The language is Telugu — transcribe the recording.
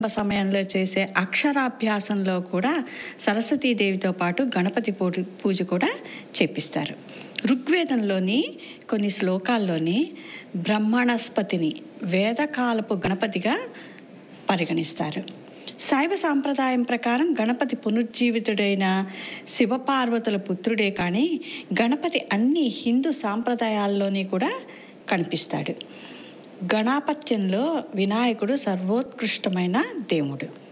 సమయంలో చేసే అక్షరాభ్యాసంలో కూడా సరస్వతీదేవితో పాటు గణపతి పూజ పూజ కూడా చేపిస్తారు ఋగ్వేదంలోని కొన్ని శ్లోకాల్లోని బ్రహ్మణస్పతిని వేదకాలపు గణపతిగా పరిగణిస్తారు శైవ సాంప్రదాయం ప్రకారం గణపతి పునరుజ్జీవితుడైన శివపార్వతుల పుత్రుడే కానీ గణపతి అన్ని హిందూ సాంప్రదాయాల్లోని కూడా కనిపిస్తాడు గణాపత్యంలో వినాయకుడు సర్వోత్కృష్టమైన దేవుడు